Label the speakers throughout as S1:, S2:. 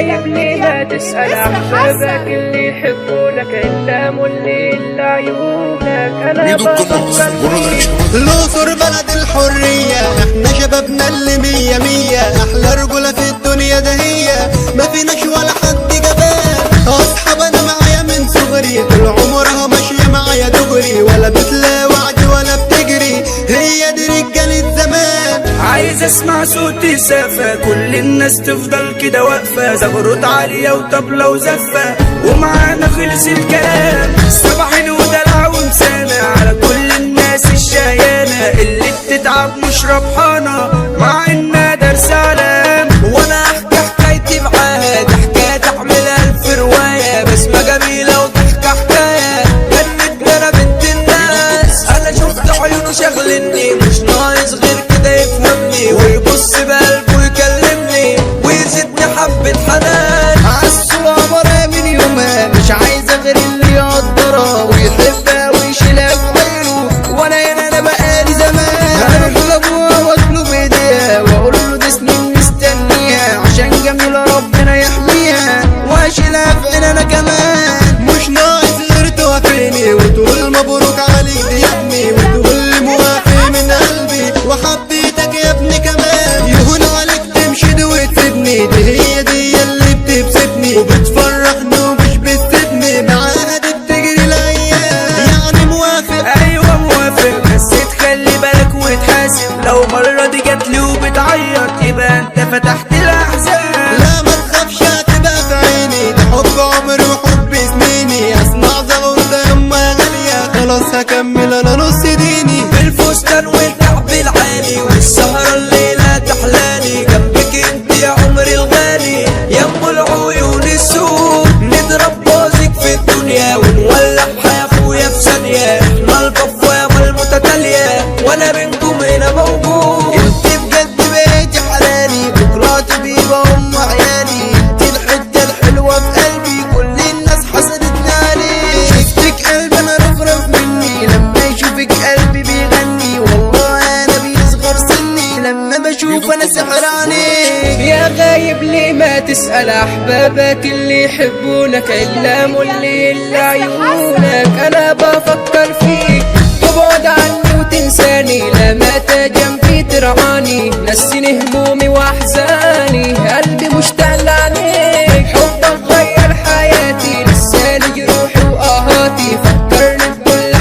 S1: غايب ليه ما تسأل أحبابك اللي يحبونك أنت مولي إلا عيونك أنا
S2: ميدو الجمهور
S1: بفكر فيك
S3: الأقصر بلد الحرية احنا شبابنا اللي مية مية أحلى رجولة في الدنيا ده هي ما فيناش ولا حد جبان أصحاب أنا معايا من صغري طول عمرها ماشية معايا دغري ولا بتلاقي وعد ولا بتجري هي دي رجالة زمان
S4: عايز اسمع صوتي سافة كل الناس تفضل كده واقفة زغرط عالية وطبلة وزفة ومعانا خلص الكلام صباحين ودلع ومسانة على كل الناس الشيانة اللي بتتعب مش ربحانة مع انها درس علام وانا احكي حكايتي معاها دي حكاية تعملها الف رواية بسمة جميلة وضحكة حكاية جنت انا بنت الناس انا شفت عيونه شغلني مش ناقص غير كده يفهمني ويبص بقلبه ويكلمني ويزيدني حبة حنان
S3: عسل عمرها من يومها مش عايزة غير اللي يقدرها ويحبها ويشيلها في غيره وانا هنا انا بقالي زمان هروح لابوها واطلب ايديها واقول له دي سنين مستنيها عشان جميلة ربنا يحميها واشيلها في عين انا كمان مش ناقص غير توافقني وتقول مبروك عليك دي يا ابني وتقول لي موافق من قلبي وحبيتك يا ابني كمان يهون عليك تمشي دي وتسيبني دي هي دي اللي بتبسطني وبتفرحني ومش بتسيبني معاها دي بتجري الايام يعني موافق
S4: ايوه موافق بس تخلي بالك وتحاسب لو مرة دي جات لي وبتعيط يبقى انت فتحت الاحزان
S3: لا ما تخافش هتبقى في عيني ده حب عمري وحب سنيني اسمع زغرة يما غالية خلاص هكمل انا نص ديني
S4: بالفستان والكعب العالي والسهرة الليلة تحلالي جنبك انت يا عمري الغالي يا ام العيون السود نضرب بازك في الدنيا ونولعها يا اخويا في ثانية احنا البفة يا المتتالية وانا بينكم هنا موجود
S3: انت بجد بقيتي حلالي بكرة تبقي ام عيالي انت الحتة الحلوة في قلبي كل الناس حسدتني عليك شفتك قلبي انا رفرف مني لما يشوفك قلبي بيغني والله انا بيصغر سني لما بشوف انا سحر عليك
S1: يا غايب ليه ما تسأل أحبابك اللي يحبونك إلا مولي إلا عيونك أنا بفكر فيك تبعد عني وتنساني لما جنبي ترعاني نسيني همومي وأحزاني قلبي مشتاق لعينيك حبك غير حياتي لساني جروحي وآهاتي فكرني بكل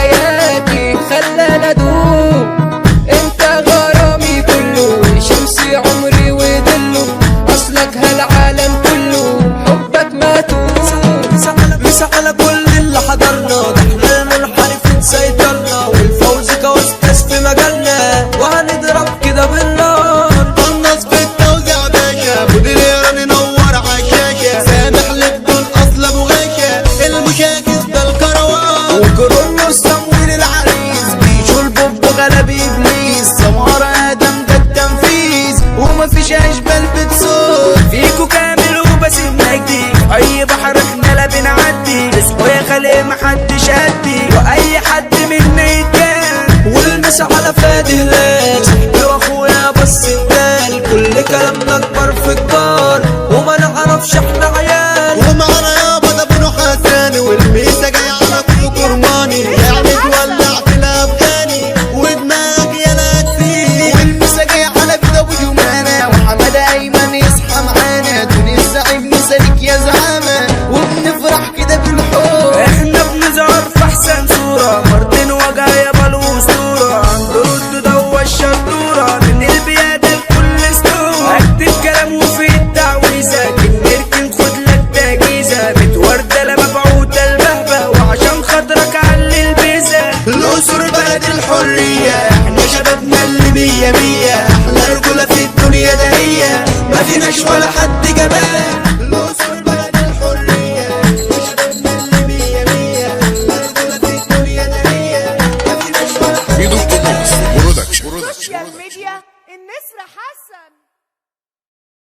S1: حكاياتي خلاني أدوب انت غرامي كله شمسي عمري وذله اصلك هالعالم كله حبك ما
S4: مسا على كل اللي حضرنا ده احنا المنحرفين سيطرنا والفوز كوستاس في مجالنا وهنضرب كده بالنار
S3: قنص في التوزيع باشا مدير ايران ينور عالشاشة سامح لبدون اصل ابو غاشا المشاكس ده الكروان
S4: وكرولو سمويل العريس بيشو البوب غلب ابليس سمارة ادم ده التنفيذ ومفيش اشبال بتصور فيكو كامل وباسم مجدي اي بحر احنا لا بنعدي اسمه يا خلق محدش قدي واي حد منا يتجان والمس على فادي هلال صاحبي واخويا بس الدال كل كلامنا كبار في كبار وما نعرفش احنا عيال
S3: ومعنا يابا ده بنو حساني والميسة جاي على كل كرماني يعني تولع في الافغاني ودماغك يا لا تسيب والميسة جاي على بيت ابو جمانة وحمد ايمن يصحى معانا دون الزعيم مثالك يا زعامة وبنفرح كده بالحب
S4: احنا بنظهر في احسن صورة مرتين وجع يا بالاسطورة عند رد دوا الشطورة من البيادة لكل اسطورة اكتب كلام وفي التعويذة كن نركن خد لك تجهيزة متوردة لا مبعوثة البهبة وعشان خاطرك علي البيزة
S3: الأسر بلد الحرية احنا شبابنا اللي مية مية احلى رجولة في الدنيا ده هي ما فيناش ولا حد جبان